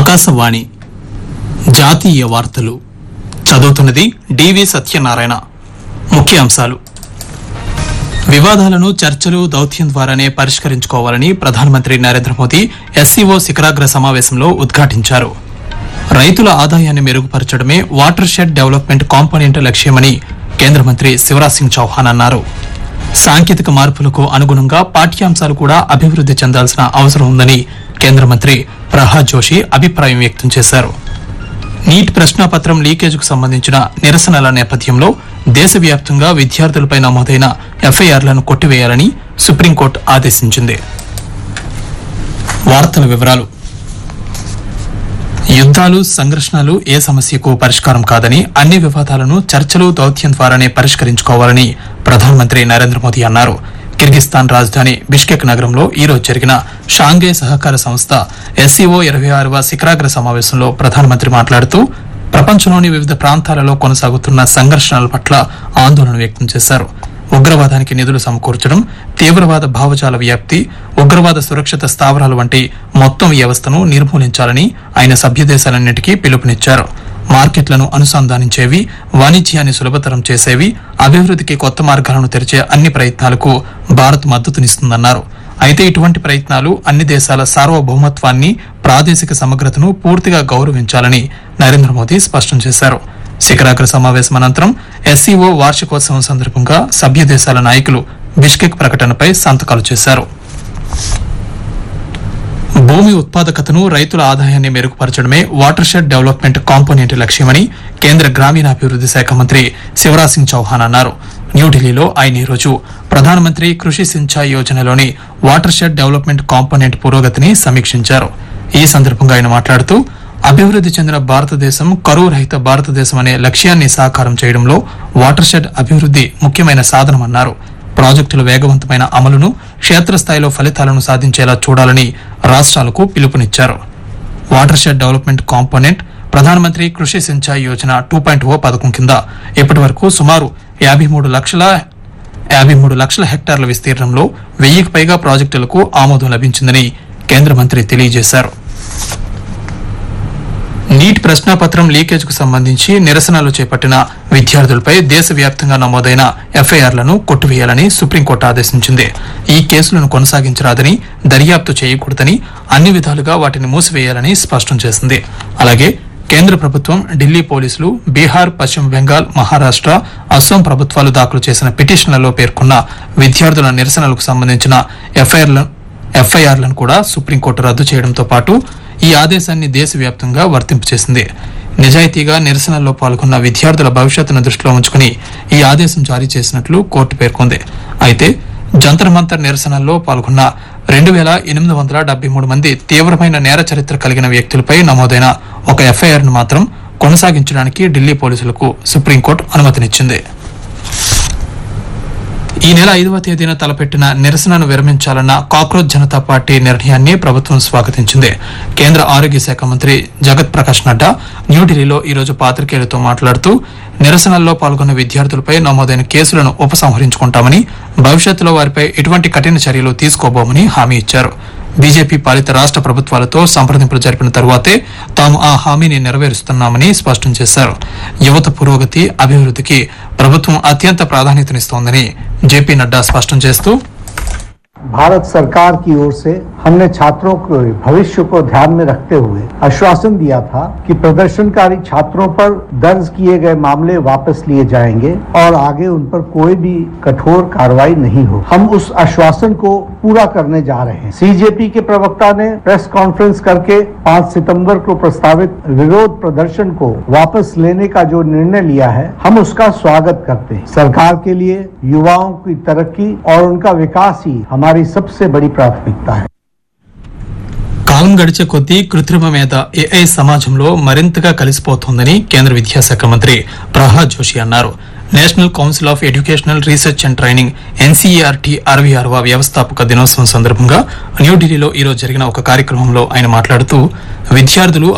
ఆకాశవాణి జాతీయ వార్తలు చదువుతున్నది డివి సత్యనారాయణ ముఖ్యాంశాలు వివాదాలను చర్చలు దౌత్యం ద్వారానే పరిష్కరించుకోవాలని ప్రధానమంత్రి నరేంద్ర మోదీ ఎస్సీఓ శిఖరాగ్ర సమావేశంలో ఉద్ఘాటించారు రైతుల ఆదాయాన్ని మెరుగుపరచడమే వాటర్ షెడ్ డెవలప్మెంట్ కాంపోనెంట్ లక్ష్యమని కేంద్ర మంత్రి శివరాజ్ సింగ్ చౌహాన్ అన్నారు సాంకేతిక మార్పులకు అనుగుణంగా పాఠ్యాంశాలు కూడా అభివృద్ది చెందాల్సిన అవసరం ఉందని కేంద్ర మంత్రి ప్రహ్లాద్ జోషి అభిప్రాయం వ్యక్తం చేశారు నీట్ ప్రశ్నాపత్రం లీకేజ్కు సంబంధించిన నిరసనల నేపథ్యంలో దేశవ్యాప్తంగా విద్యార్థులపై నమోదైన ఎఫ్ఐఆర్లను కొట్టివేయాలని సుప్రీంకోర్టు ఆదేశించింది వార్తల వివరాలు యుద్ధాలు సంఘర్షణలు ఏ సమస్యకు పరిష్కారం కాదని అన్ని వివాదాలను చర్చలు దౌత్యం ద్వారానే పరిష్కరించుకోవాలని ప్రధానమంత్రి నరేంద్ర మోదీ అన్నారు కిర్గిస్తాన్ రాజధాని బిష్కెక్ నగరంలో ఈ రోజు జరిగిన షాంఘై సహకార సంస్థ ఎస్సీఓ ఇరవై ఆరవ శిఖరాగ్ర సమావేశంలో ప్రధానమంత్రి మాట్లాడుతూ ప్రపంచంలోని వివిధ ప్రాంతాలలో కొనసాగుతున్న సంఘర్షణల పట్ల ఆందోళన వ్యక్తం చేశారు ఉగ్రవాదానికి నిధులు సమకూర్చడం తీవ్రవాద భావజాల వ్యాప్తి ఉగ్రవాద సురక్షిత స్థావరాలు వంటి మొత్తం వ్యవస్థను నిర్మూలించాలని ఆయన సభ్య దేశాలన్నింటికీ పిలుపునిచ్చారు మార్కెట్లను అనుసంధానించేవి వాణిజ్యాన్ని సులభతరం చేసేవి అభివృద్ధికి కొత్త మార్గాలను తెరిచే అన్ని ప్రయత్నాలకు భారత్ మద్దతునిస్తుందన్నారు అయితే ఇటువంటి ప్రయత్నాలు అన్ని దేశాల సార్వభౌమత్వాన్ని ప్రాదేశిక సమగ్రతను పూర్తిగా గౌరవించాలని నరేంద్ర మోదీ స్పష్టం చేశారు శిఖరాగ్ర సమావేశం అనంతరం ఎస్సీఓ వార్షికోత్సవం సందర్భంగా సభ్య దేశాల నాయకులు బిష్కెక్ ప్రకటనపై సంతకాలు చేశారు భూమి ఉత్పాదకతను రైతుల ఆదాయాన్ని మెరుగుపరచడమే వాటర్ షెడ్ డెవలప్మెంట్ కాంపోనెంట్ లక్ష్యమని కేంద్ర గ్రామీణాభివృద్ది శాఖ మంత్రి శివరాజ్ సింగ్ చౌహాన్ అన్నారు న్యూఢిల్లీలో ఆయన ఈ రోజు ప్రధానమంత్రి కృషి సించాయ్ యోజనలోని వాటర్ షెడ్ డెవలప్మెంట్ కాంపోనెంట్ పురోగతిని సమీక్షించారు ఈ సందర్భంగా ఆయన మాట్లాడుతూ అభివృద్ది చెందిన భారతదేశం కరువు రహిత భారతదేశం అనే లక్ష్యాన్ని సాకారం చేయడంలో వాటర్ షెడ్ అభివృద్ది ముఖ్యమైన సాధనమన్నారు ప్రాజెక్టుల వేగవంతమైన అమలును క్షేత్రస్థాయిలో ఫలితాలను సాధించేలా చూడాలని రాష్ట్రాలకు పిలుపునిచ్చారు వాటర్ షెడ్ డెవలప్మెంట్ కాంపోనెంట్ ప్రధానమంత్రి Krishi Sinchai Yojana two point O పథకం కింద ఇప్పటి వరకు సుమారు యాభై మూడు లక్షల యాభై మూడు లక్షల హెక్టార్ల విస్తీర్ణంలో వెయ్యికి పైగా ప్రాజెక్టులకు ఆమోదం లభించిందని కేంద్ర మంత్రి తెలియజేశారు నీట్ ప్రశ్నాపత్రం లీకేజ్ కు సంబంధించి నిరసనలు చేపట్టిన విద్యార్థులపై దేశవ్యాప్తంగా నమోదైన ఎఫ్ఐఆర్లను కొట్టివేయాలని సుప్రీంకోర్టు ఆదేశించింది ఈ కేసులను కొనసాగించరాదని దర్యాప్తు చేయకూడదని అన్ని విధాలుగా వాటిని మూసివేయాలని స్పష్టం చేసింది అలాగే కేంద్ర ప్రభుత్వం ఢిల్లీ పోలీసులు బీహార్ పశ్చిమ బెంగాల్ మహారాష్ట్ర అస్సాం ప్రభుత్వాలు దాఖలు చేసిన పిటిషన్లలో పేర్కొన్న విద్యార్థుల నిరసనలకు సంబంధించిన ఎఫ్ఐఆర్లను ఎఫ్ఐఆర్లను కూడా సుప్రీంకోర్టు రద్దు చేయడంతో పాటు ఈ ఆదేశాన్ని దేశవ్యాప్తంగా వర్తింపు చేసింది నిజాయితీగా నిరసనల్లో పాల్గొన్న విద్యార్థుల భవిష్యత్తును దృష్టిలో ఉంచుకుని ఈ ఆదేశం జారీ చేసినట్లు కోర్టు పేర్కొంది అయితే జంతర్ మంతర్ నిరసనల్లో పాల్గొన్న రెండు వేల ఎనిమిది వందల డెబ్బై మూడు మంది తీవ్రమైన నేర చరిత్ర కలిగిన వ్యక్తులపై నమోదైన ఒక ఎఫ్ఐఆర్ ను మాత్రం కొనసాగించడానికి ఢిల్లీ పోలీసులకు సుప్రీంకోర్టు అనుమతినిచ్చింది ఈ నెల ఐదవ తేదీన తలపెట్టిన నిరసనను విరమించాలన్న కాక్రోచ్ జనతా పార్టీ నిర్ణయాన్ని ప్రభుత్వం స్వాగతించింది కేంద్ర ఆరోగ్య శాఖ మంత్రి జగత్ ప్రకాష్ నడ్డా న్యూఢిల్లీలో ఈ రోజు పాత్రికేయులతో మాట్లాడుతూ నిరసనల్లో పాల్గొన్న విద్యార్థులపై నమోదైన కేసులను ఉపసంహరించుకుంటామని భవిష్యత్తులో వారిపై ఎటువంటి కఠిన చర్యలు తీసుకోబోమని హామీ ఇచ్చారు బీజేపీ పాలిత రాష్ట ప్రభుత్వాలతో సంప్రదింపులు జరిపిన తరువాతే తాము ఆ హామీని నెరవేరుస్తున్నామని స్పష్టం చేశారు యువత పురోగతి అభివృద్ధికి ప్రభుత్వం అత్యంత ప్రాధాన్యతనిస్తోందని జేపీ నడ్డా స్పష్టం చేస్తూ भारत सरकार की ओर से हमने छात्रों के भविष्य को ध्यान में रखते हुए आश्वासन दिया था कि प्रदर्शनकारी छात्रों पर दर्ज किए गए मामले वापस लिए जाएंगे और आगे उन पर कोई भी कठोर कार्रवाई नहीं हो हम उस आश्वासन को पूरा करने जा रहे हैं सीजेपी के प्रवक्ता ने प्रेस कॉन्फ्रेंस करके 5 सितंबर को प्रस्तावित विरोध प्रदर्शन को वापस लेने का जो निर्णय लिया है हम उसका स्वागत करते हैं सरकार के लिए युवाओं की तरक्की और उनका विकास ही हमारी सबसे बड़ी प्राथमिकता है కాలం గడిచే కొద్దీ కృత్రిమ మీద ఏఐ సమాజంలో మరింతగా కలిసిపోతోందని కేంద్ర విద్యాశాఖ మంత్రి ప్రహ్లాద్ జోషి అన్నారు National Council of Educational Research and Training NCERT అరవై ఆరవ వ్యవస్థాపక దినోత్సవం సందర్భంగా న్యూఢిల్లీలో ఈ రోజు జరిగిన ఒక కార్యక్రమంలో ఆయన మాట్లాడుతూ విద్యార్థులు